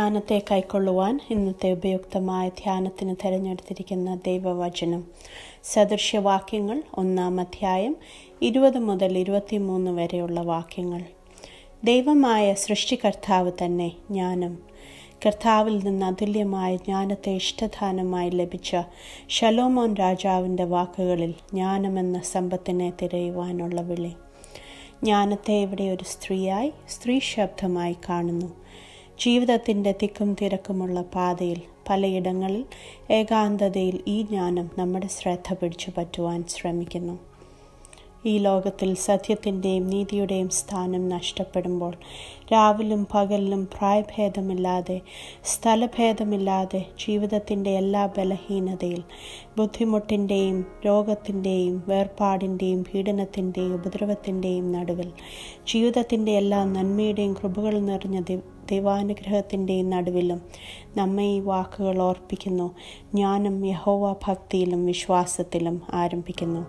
ധ്യാനത്തെ കൈക്കൊള്ളുവാൻ ഇന്നത്തെ ഉപയുക്തമായ ധ്യാനത്തിന് തിരഞ്ഞെടുത്തിരിക്കുന്ന ദൈവവചനം സദൃശ്യവാക്യങ്ങൾ ഒന്നാം അധ്യായം ഇരുപത് മുതൽ ഇരുപത്തിമൂന്ന് വരെയുള്ള വാക്യങ്ങൾ ദൈവമായ സൃഷ്ടികർത്താവ് തന്നെ ജ്ഞാനം കർത്താവിൽ നിന്ന് അതുല്യമായ ജ്ഞാനത്തെ ഇഷ്ടദാനമായി ലഭിച്ച ഷലോമോൻ രാജാവിൻ്റെ വാക്കുകളിൽ ജ്ഞാനമെന്ന സമ്പത്തിനെ തിരയുവാനുള്ള വിളി ജ്ഞാനത്തെ ഇവിടെ ഒരു സ്ത്രീയായി സ്ത്രീ ശബ്ദമായി കാണുന്നു ജീവിതത്തിൻ്റെ തിക്കും തിരക്കുമുള്ള പാതയിൽ പലയിടങ്ങളിൽ ഏകാന്തതയിൽ ഈ ജ്ഞാനം നമ്മുടെ ശ്രദ്ധ പിടിച്ചു പറ്റുവാൻ ശ്രമിക്കുന്നു ഈ ലോകത്തിൽ സത്യത്തിൻ്റെയും നീതിയുടെയും സ്ഥാനം നഷ്ടപ്പെടുമ്പോൾ രാവിലും പകലിലും പ്രായഭേദമില്ലാതെ സ്ഥലഭേദമില്ലാതെ ജീവിതത്തിൻ്റെ എല്ലാ ബലഹീനതയിൽ ബുദ്ധിമുട്ടിൻ്റെയും രോഗത്തിൻ്റെയും വേർപാടിൻ്റെയും പീഡനത്തിൻ്റെയും ഉപദ്രവത്തിൻ്റെയും നടുവിൽ ജീവിതത്തിൻ്റെ എല്ലാ നന്മയുടെയും കൃപകൾ നിറഞ്ഞ ദൈവാനുഗ്രഹത്തിൻ്റെയും നടുവിലും നമ്മെ ഈ വാക്കുകൾ ഓർപ്പിക്കുന്നു ജ്ഞാനം യഹോവ ഭക്തിയിലും വിശ്വാസത്തിലും ആരംഭിക്കുന്നു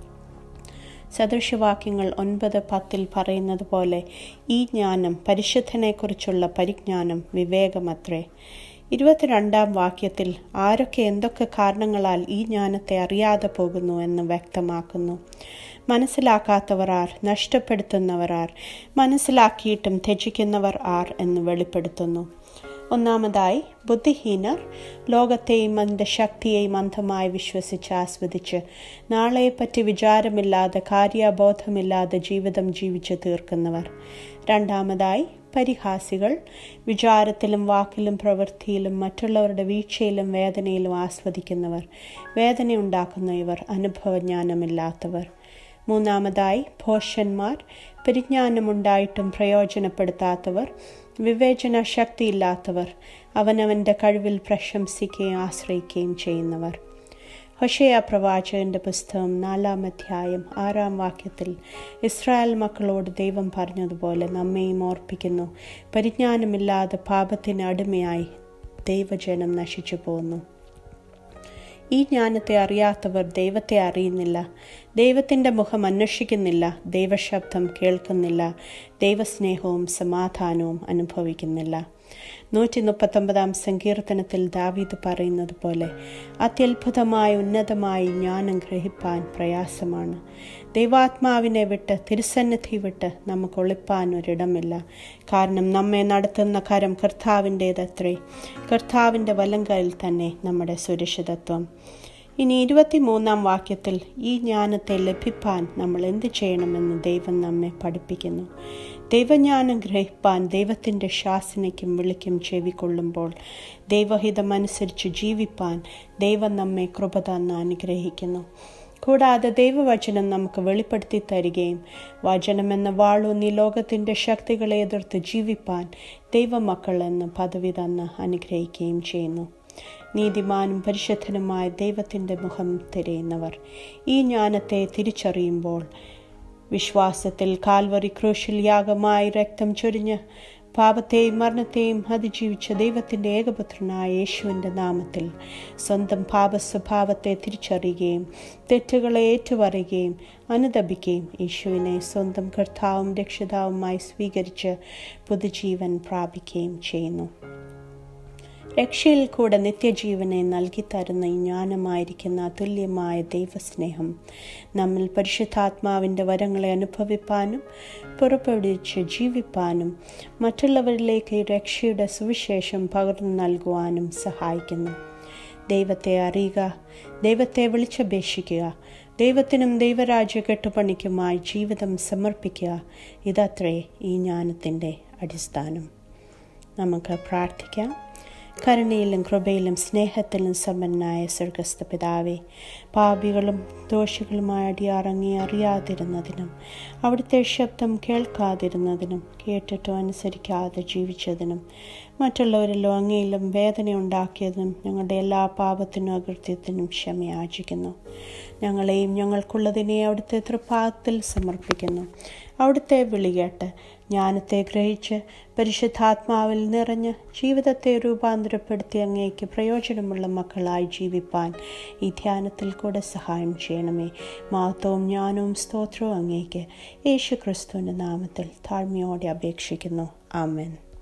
സദൃശവാക്യങ്ങൾ ഒൻപത് പത്തിൽ പറയുന്നത് പോലെ ഈ ജ്ഞാനം പരിശുദ്ധനെക്കുറിച്ചുള്ള പരിജ്ഞാനം വിവേകമത്രേ ഇരുപത്തിരണ്ടാം വാക്യത്തിൽ ആരൊക്കെ എന്തൊക്കെ കാരണങ്ങളാൽ ഈ ജ്ഞാനത്തെ അറിയാതെ പോകുന്നു എന്ന് വ്യക്തമാക്കുന്നു മനസ്സിലാക്കാത്തവർ ആർ നഷ്ടപ്പെടുത്തുന്നവർ ആർ മനസ്സിലാക്കിയിട്ടും ത്യജിക്കുന്നവർ ആർ എന്ന് വെളിപ്പെടുത്തുന്നു ഒന്നാമതായി ബുദ്ധിഹീനർ ലോകത്തെയും അതിൻ്റെ ശക്തിയെയും അന്ധമായി വിശ്വസിച്ച് ആസ്വദിച്ച് നാളെയെപ്പറ്റി വിചാരമില്ലാതെ കാര്യബോധമില്ലാതെ ജീവിതം ജീവിച്ചു തീർക്കുന്നവർ രണ്ടാമതായി പരിഹാസികൾ വിചാരത്തിലും വാക്കിലും പ്രവൃത്തിയിലും മറ്റുള്ളവരുടെ വീഴ്ചയിലും വേദനയിലും ആസ്വദിക്കുന്നവർ വേദനയുണ്ടാക്കുന്ന ഇവർ അനുഭവജ്ഞാനമില്ലാത്തവർ മൂന്നാമതായി ഭോഷന്മാർ പരിജ്ഞാനമുണ്ടായിട്ടും പ്രയോജനപ്പെടുത്താത്തവർ വിവേചന ശക്തിയില്ലാത്തവർ അവനവൻ്റെ കഴിവിൽ പ്രശംസിക്കുകയും ആശ്രയിക്കുകയും ചെയ്യുന്നവർ ഹൊഷയ പ്രവാചകന്റെ പുസ്തകം നാലാം അധ്യായം ആറാം വാക്യത്തിൽ ഇസ്രായേൽ മക്കളോട് ദൈവം പറഞ്ഞതുപോലെ നമ്മെയും ഓർപ്പിക്കുന്നു പരിജ്ഞാനമില്ലാതെ പാപത്തിന് അടിമയായി ദൈവജനം നശിച്ചു പോകുന്നു ഈ ജ്ഞാനത്തെ അറിയാത്തവർ ദൈവത്തെ അറിയുന്നില്ല ദൈവത്തിൻ്റെ മുഖം അന്വേഷിക്കുന്നില്ല ദൈവശബ്ദം കേൾക്കുന്നില്ല ദൈവസ്നേഹവും സമാധാനവും അനുഭവിക്കുന്നില്ല നൂറ്റി മുപ്പത്തൊമ്പതാം സങ്കീർത്തനത്തിൽ ദാവീദ് പറയുന്നത് പോലെ അത്യത്ഭുതമായ ഉന്നതമായ ജ്ഞാനം ഗ്രഹിപ്പാൻ പ്രയാസമാണ് ദൈവാത്മാവിനെ വിട്ട് തിരുസന്നിധി വിട്ട് നമുക്ക് ഒളിപ്പാൻ ഒരിടമില്ല കാരണം നമ്മെ നടത്തുന്ന കരം കർത്താവിൻ്റേതത്രേ കർത്താവിൻ്റെ വലങ്കയിൽ തന്നെ നമ്മുടെ സുരക്ഷിതത്വം ഇനി ഇരുപത്തിമൂന്നാം വാക്യത്തിൽ ഈ ജ്ഞാനത്തെ ലഭിപ്പാൻ നമ്മൾ എന്ത് ചെയ്യണമെന്ന് ദൈവം നമ്മെ പഠിപ്പിക്കുന്നു ദൈവജ്ഞാനം ഗ്രഹിപ്പാൻ ദൈവത്തിൻ്റെ ശാസനയ്ക്കും വിളിക്കും ചെവിക്കൊള്ളുമ്പോൾ ദൈവഹിതമനുസരിച്ച് ജീവിപ്പാൻ ദൈവം നമ്മെ കൃപ തന്ന് അനുഗ്രഹിക്കുന്നു കൂടാതെ ദൈവവചനം നമുക്ക് വെളിപ്പെടുത്തി തരികയും വചനമെന്ന വാളൂന്നി ലോകത്തിൻ്റെ ശക്തികളെ എതിർത്ത് ജീവിപ്പാൻ ദൈവമക്കൾ എന്ന് പദവി തന്ന് അനുഗ്രഹിക്കുകയും ചെയ്യുന്നു നീതിമാനും പരിശുദ്ധനുമായ ദൈവത്തിൻ്റെ മുഖം തിരയുന്നവർ ഈ ജ്ഞാനത്തെ തിരിച്ചറിയുമ്പോൾ വിശ്വാസത്തിൽ കാൽവറി ക്രൂശിൽ യാഗമായി രക്തം ചൊരിഞ്ഞ് പാപത്തെയും മരണത്തെയും അതിജീവിച്ച ദൈവത്തിൻ്റെ ഏകപുത്രനായ യേശുവിൻ്റെ നാമത്തിൽ സ്വന്തം പാപസ്വഭാവത്തെ തിരിച്ചറിയുകയും തെറ്റുകളെ ഏറ്റുപറയുകയും അനുദപിക്കുകയും യേശുവിനെ സ്വന്തം കർത്താവും രക്ഷിതാവുമായി സ്വീകരിച്ച് പുതുജീവൻ പ്രാപിക്കുകയും ചെയ്യുന്നു രക്ഷയിൽ കൂടെ നിത്യജീവനെ നൽകിത്തരുന്ന ഈ ജ്ഞാനമായിരിക്കുന്ന അതുല്യമായ ദൈവസ്നേഹം നമ്മിൽ പരിശുദ്ധാത്മാവിൻ്റെ വരങ്ങളെ അനുഭവിപ്പാനും പുറപ്പെടുവിച്ച് ജീവിപ്പാനും മറ്റുള്ളവരിലേക്ക് രക്ഷയുടെ സുവിശേഷം പകർന്നു നൽകുവാനും സഹായിക്കുന്നു ദൈവത്തെ അറിയുക ദൈവത്തെ വിളിച്ചപേക്ഷിക്കുക ദൈവത്തിനും ദൈവരാജ്യ കെട്ടുപണിക്കുമായി ജീവിതം സമർപ്പിക്കുക ഇതത്രേ ഈ ജ്ഞാനത്തിൻ്റെ അടിസ്ഥാനം നമുക്ക് പ്രാർത്ഥിക്കാം കരുണയിലും കൃപയിലും സ്നേഹത്തിലും സമ്പന്നായ സ്വർഗസ്ഥ പിതാവേ പാപികളും ദോഷികളുമായ അടിയാറങ്ങി അറിയാതിരുന്നതിനും അവിടുത്തെ ശബ്ദം കേൾക്കാതിരുന്നതിനും കേട്ടിട്ടും അനുസരിക്കാതെ ജീവിച്ചതിനും മറ്റുള്ളവരിലും അങ്ങയിലും വേദന ഉണ്ടാക്കിയതിനും ഞങ്ങളുടെ എല്ലാ പാപത്തിനും അകൃത്യത്തിനും ക്ഷമയാചിക്കുന്നു ഞങ്ങളെയും ഞങ്ങൾക്കുള്ളതിനെ അവിടുത്തെ തൃപ്പാദത്തിൽ സമർപ്പിക്കുന്നു അവിടുത്തെ വിളികേട്ട് ജ്ഞാനത്തെ ഗ്രഹിച്ച് പരിശുദ്ധാത്മാവിൽ നിറഞ്ഞ് ജീവിതത്തെ രൂപാന്തരപ്പെടുത്തി അങ്ങേക്ക് പ്രയോജനമുള്ള മക്കളായി ജീവിപ്പാൻ ഈ ധ്യാനത്തിൽ കൂടെ സഹായം ചെയ്യണമേ മഹത്വവും ജ്ഞാനവും സ്തോത്രവും അങ്ങേക്ക് യേശു ക്രിസ്തുവിൻ്റെ നാമത്തിൽ താഴ്മയോടെ അപേക്ഷിക്കുന്നു ആമേൻ